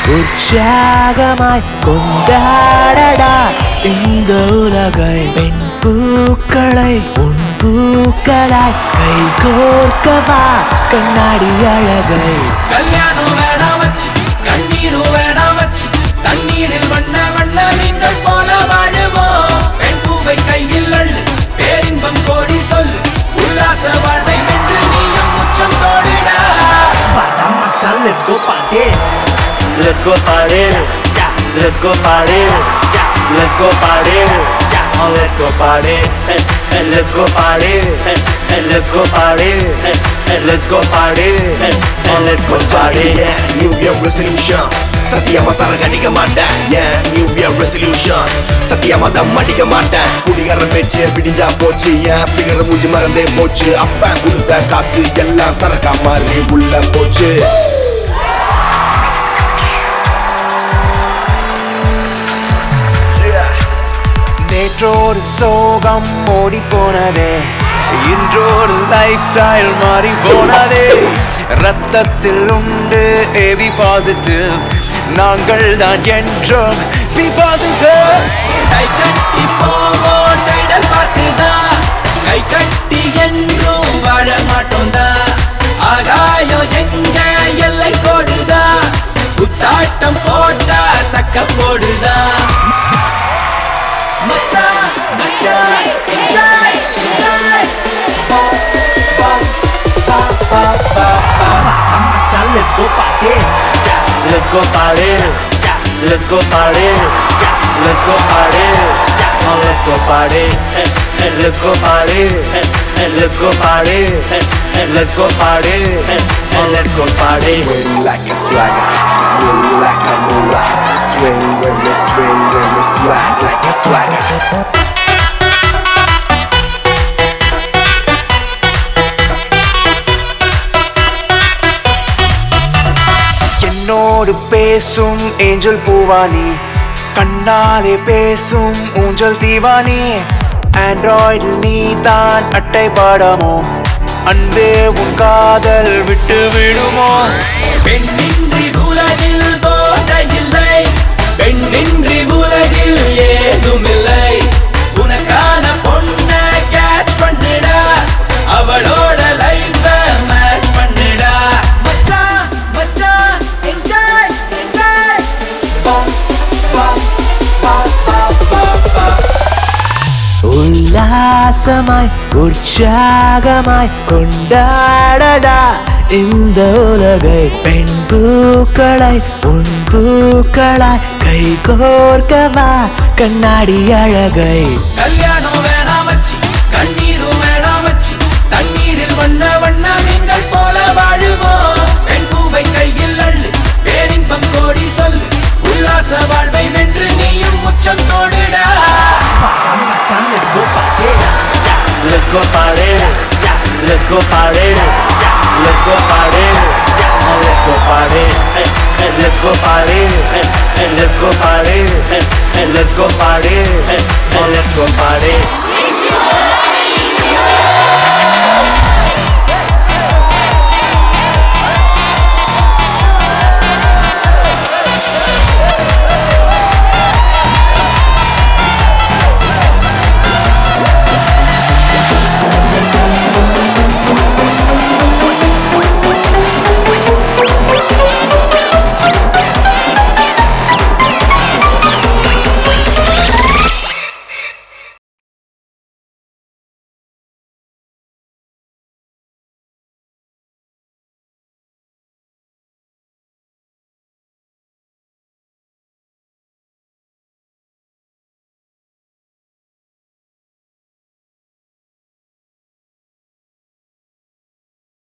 உற்சாகமாய் கொண்டாடடா இந்த உலகை பெண் பூக்களை உன் பூக்களாய் கை கோர்க்கவா கண்ணாடி அழகை கல்யாணம் வேணாம் வச்சு கண்ணீரும் வேணாம் வச்சு தண்ணீரில் வண்ண வண்ண நீங்கள் போல வாழுவோம் பெண் பூவை கையில் அள்ளு பேரின்பம் கோடி சொல்லு உல்லாச வாழ்வை வென்று நீயும் உச்சம் தோடிடா Let's go party Let's go party. Let's go party. Let's go party. Oh, let's go party. Hey, hey, let's go party. Hey, hey, let's go party. Hey, hey, let's go party. Hey, hey, let's go party. New year resolution சத்தியமா சரக்கு அடிக்க மாட்டேன் ஏன் new year resolution சத்தியமா தம் அடிக்க மாட்டேன் குடிகார பேச்சு விடிஞ்சா போச்சு ஏன் பிகர மூஞ்சி மறந்தே போச்சு அப்ப கொடுத்த காசு எல்லாம் சரக்கா மாறி உள்ள போச்சு நேற்றோடு சோகம் ஓடி போனதே இன்றோடு லைஃப் ஸ்டைல் மாறி போனதே ரத்தத்தில் உண்டு ஏவி பாசிட்டிவ் நாங்கள் தான் என்றும் பி பாசிட்டிவ் கை கட்டி போவோம் டைடல் பார்க்குதா கை கட்டி என்றும் வாழ மாட்டோம்தா ஆகாயம் எங்க எல்லை கோடுதா குத்தாட்டம் போட்டா சக்க போடுதா மச்சான் மச்சான் enjoy, enjoy. Let's go party Let's go party. Let's go party. Let's go party. Oh, let's go party. Hey, hey, let's go party. Hey, hey, let's go party. Hey, hey, let's go party. Hey, hey, let's go party. Swing like a swagger Move like a moolah Swing when we swing when we swag like a swagger என்னோடு பேசும் angel Poovani கண்ணாலே பேசும் ஊஞ்சல் தீவானி Android நீ தான் அட்டை பாடமோ அன்பே உன் காதல் விட்டு விடுமோ பெண்ணின்றி உலகில் போதையில்லை பெண்ணின்றி உலகில் ஏதுமில்லை உனக்கான பொண்ண கேட்ச் பண்ணிடா அவளோட லைஃப மேட்ச் பண்ணிடா மச்சான் மச்சான் என்ஜாய் என்ஜாய் உல்லாசமாய் உற்சாகமாய் கொண்டாடடா இந்த உலகை பெண் பூக்களை உன் பூக்களாய் கை கோர்க்கவா கண்ணாடி அழகை கல்யாணம் வேணாம் வச்சு கண்ணீரும் வேணாம் வச்சு தண்ணீரில் வண்ண வண்ண நீங்கள் போல வாழுவோம் பெண் பூவை கையில் அள்ளு பேரின்பம் கோடி சொல்லு உல்லாச வாழ்வை வென்று நீயும் உச்சம் தோடுடா Let's go party. Let's go party. Let's go party. Oh, let's go party. Hey, hey, let's go party. Hey, hey, let's go party. Hey, hey, let's go party. Hey, hey, let's go party.